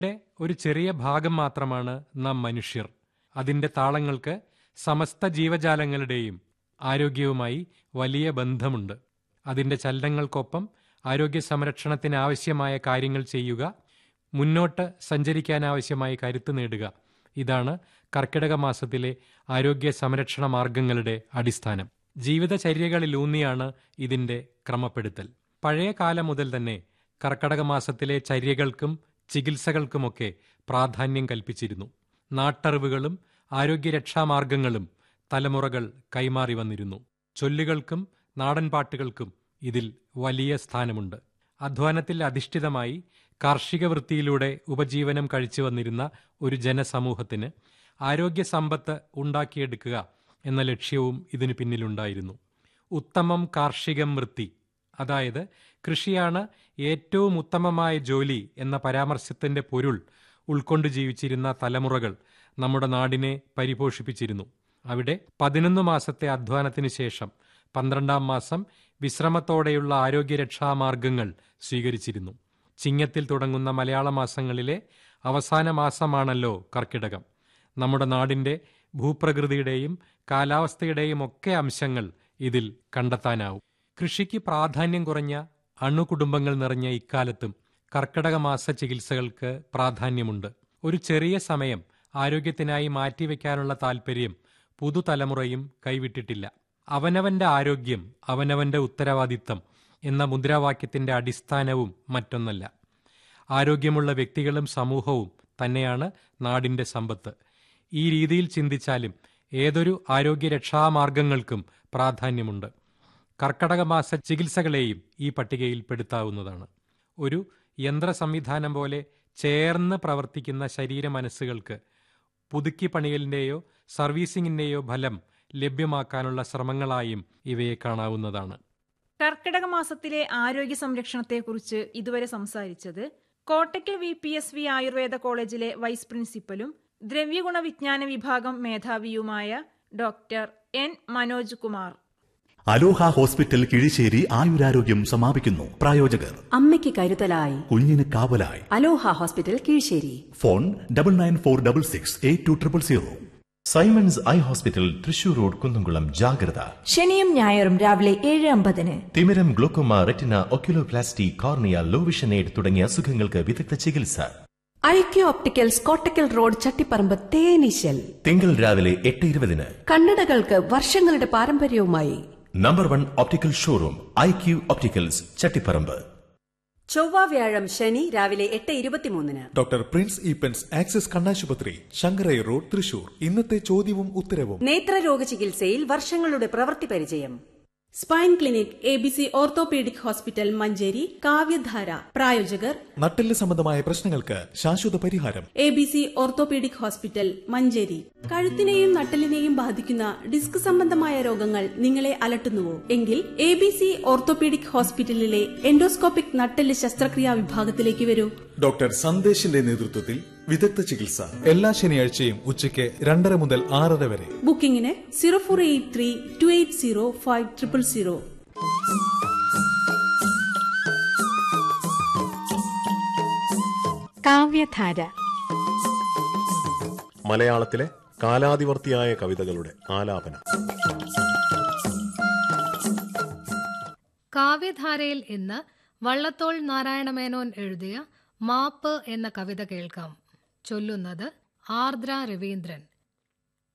യുടെ ഒരു ചെറിയ ഭാഗം മാത്രമാണ് നാം മനുഷ്യർ അതിന്റെ താളങ്ങൾക്ക് സമസ്ത ജീവജാലങ്ങളുടെയും ആരോഗ്യവുമായി വലിയ ബന്ധമുണ്ട് അതിന്റെ ചലനങ്ങൾക്കൊപ്പം ആരോഗ്യ സംരക്ഷണത്തിന് ആവശ്യമായ കാര്യങ്ങൾ ചെയ്യുക മുന്നോട്ട് സഞ്ചരിക്കാനാവശ്യമായ കരുത്ത് നേടുക ഇതാണ് കർക്കിടക മാസത്തിലെ ആരോഗ്യ സംരക്ഷണ മാർഗങ്ങളുടെ അടിസ്ഥാനം ജീവിതചര്യകളിലൂന്നിയാണ് ഇതിന്റെ ക്രമപ്പെടുത്തൽ പഴയ കാലം മുതൽ തന്നെ കർക്കടക മാസത്തിലെ ചര്യകൾക്കും ചികിത്സകൾക്കുമൊക്കെ പ്രാധാന്യം കൽപ്പിച്ചിരുന്നു നാട്ടറിവുകളും ആരോഗ്യരക്ഷാമാർഗങ്ങളും തലമുറകൾ കൈമാറി വന്നിരുന്നു ചൊല്ലുകൾക്കും നാടൻപാട്ടുകൾക്കും ഇതിൽ വലിയ സ്ഥാനമുണ്ട് അധ്വാനത്തിൽ അധിഷ്ഠിതമായി കാർഷിക വൃത്തിയിലൂടെ ഉപജീവനം കഴിച്ചു വന്നിരുന്ന ഒരു ജനസമൂഹത്തിന് ആരോഗ്യ സമ്പത്ത് ഉണ്ടാക്കിയെടുക്കുക എന്ന ലക്ഷ്യവും ഇതിനു പിന്നിലുണ്ടായിരുന്നു ഉത്തമം കാർഷികം വൃത്തി അതായത് കൃഷിയാണ് ഏറ്റവും ഉത്തമമായ ജോലി എന്ന പരാമർശത്തിന്റെ പൊരുൾ ഉൾക്കൊണ്ട് ജീവിച്ചിരുന്ന തലമുറകൾ നമ്മുടെ നാടിനെ പരിപോഷിപ്പിച്ചിരുന്നു അവിടെ പതിനൊന്ന് മാസത്തെ അധ്വാനത്തിന് ശേഷം പന്ത്രണ്ടാം മാസം വിശ്രമത്തോടെയുള്ള ആരോഗ്യരക്ഷാമാർഗങ്ങൾ സ്വീകരിച്ചിരുന്നു ചിങ്ങത്തിൽ തുടങ്ങുന്ന മലയാള മാസങ്ങളിലെ അവസാന മാസമാണല്ലോ കർക്കിടകം നമ്മുടെ നാടിന്റെ ഭൂപ്രകൃതിയുടെയും കാലാവസ്ഥയുടെയും ഒക്കെ അംശങ്ങൾ ഇതിൽ കണ്ടെത്താനാവും കൃഷിക്ക് പ്രാധാന്യം കുറഞ്ഞ അണുകുടുംബങ്ങൾ നിറഞ്ഞ ഇക്കാലത്തും കർക്കിടക മാസ ചികിത്സകൾക്ക് പ്രാധാന്യമുണ്ട് ഒരു ചെറിയ സമയം ആരോഗ്യത്തിനായി മാറ്റിവെക്കാനുള്ള താൽപ്പര്യം പുതുതലമുറയും കൈവിട്ടിട്ടില്ല അവനവന്റെ ആരോഗ്യം അവനവന്റെ ഉത്തരവാദിത്തം എന്ന മുദ്രാവാക്യത്തിന്റെ അടിസ്ഥാനവും മറ്റൊന്നല്ല ആരോഗ്യമുള്ള വ്യക്തികളും സമൂഹവും തന്നെയാണ് നാടിന്റെ സമ്പത്ത് ഈ രീതിയിൽ ചിന്തിച്ചാലും ഏതൊരു ആരോഗ്യരക്ഷാമാർഗങ്ങൾക്കും പ്രാധാന്യമുണ്ട് കർക്കടക മാസ ചികിത്സകളെയും ഈ പട്ടികയിൽ പെടുത്താവുന്നതാണ് ഒരു യന്ത്ര സംവിധാനം പോലെ ചേർന്ന് പ്രവർത്തിക്കുന്ന ശരീര മനസ്സുകൾക്ക് പുതുക്കി പണിയലിന്റെയോ സർവീസിംഗിന്റെയോ ഫലം ലഭ്യമാക്കാനുള്ള ശ്രമങ്ങളായും ഇവയെ കാണാവുന്നതാണ് കർക്കിടക മാസത്തിലെ ആരോഗ്യ സംരക്ഷണത്തെക്കുറിച്ച് ഇതുവരെ സംസാരിച്ചത് Kottakkal V P S V Ayurveda കോളേജിലെ വൈസ് പ്രിൻസിപ്പലും ദ്രവ്യഗുണ വിജ്ഞാന വിഭാഗം മേധാവിയുമായ doctor N Manoj Kumar Aloha hospital Kizhissery ആയുരാരോഗ്യം സമാപിക്കുന്നു പ്രായോജകർ അമ്മയ്ക്ക് കരുതലായി കുഞ്ഞിന് കാവലായി Aloha hospital Kizhissery phone double nine four double six eight two triple zero Simons eye hospital Thrissur road Kunnamkulam ജാഗ്രത ശനിയും ഞായറും രാവിലെ ഏഴ് അമ്പതിന് തിമിരം glaucoma retina oculoplasty cornea low vision aid തുടങ്ങിയ അസുഖങ്ങൾക്ക് വിദഗ്ധ ചികിത്സ IQ opticals Kottakkal road Chattiparamba തേനീശൽ തിങ്കൾ രാവിലെ എട്ട് ഇരുപതിന് കണ്ണടകൾക്ക് വർഷങ്ങളുടെ പാരമ്പര്യവുമായി number one optical showroom I Q opticals Chattiparamba ചൊവ്വ വ്യാഴം ശനി രാവിലെ എട്ട് ഇരുപത്തിമൂന്നിന് ഡോക്ടർ പ്രിൻസ് ഈപ്പൻസ് ആക്സിസ് കണ്ണാശുപത്രി ശങ്കരൈ റോഡ് തൃശൂർ ഇന്നത്തെ ചോദ്യവും ഉത്തരവും നേത്രരോഗ ചികിത്സയിൽ വർഷങ്ങളുടെ പ്രവൃത്തി പരിചയം spine clinic A B C orthopaedic hospital Manjeri Kavyadhara പ്രായോജകർ നട്ടെല്ല് സംബന്ധമായ പ്രശ്നങ്ങൾക്ക് ശാശ്വത പരിഹാരം A B C orthopaedic hospital Manjeri കഴുത്തിനെയും നട്ടലിനെയും ബാധിക്കുന്ന ഡിസ്ക് സംബന്ധമായ രോഗങ്ങൾ നിങ്ങളെ അലട്ടുന്നുവോ എങ്കിൽ എ ബി സി ഓർത്തോപീഡിക് ഹോസ്പിറ്റലിലെ എൻഡോസ്കോപ്പിക് നട്ടെല്ല് ശസ്ത്രക്രിയാ വിഭാഗത്തിലേക്ക് വരൂ ഡോക്ടർ സന്ദേശിന്റെ നേതൃത്വത്തിൽ വിദഗ്ധ ചികിത്സ എല്ലാ ശനിയാഴ്ചയും ഉച്ചയ്ക്ക് രണ്ടര മുതൽ ആറര വരെ ബുക്കിംഗിന് zero four eight three two eight zero five triple zero Kavyadhara മലയാളത്തിലെ കാലാതിവർത്തിയായ കവിതകളുടെ ആലാപനം കാവ്യധാരയിൽ ഇന്ന് വള്ളത്തോൾ നാരായണമേനോൻ എഴുതിയ മാപ്പ് എന്ന കവിത കേൾക്കാം ചൊല്ലുന്നത് ആർദ്ര രവീന്ദ്രൻ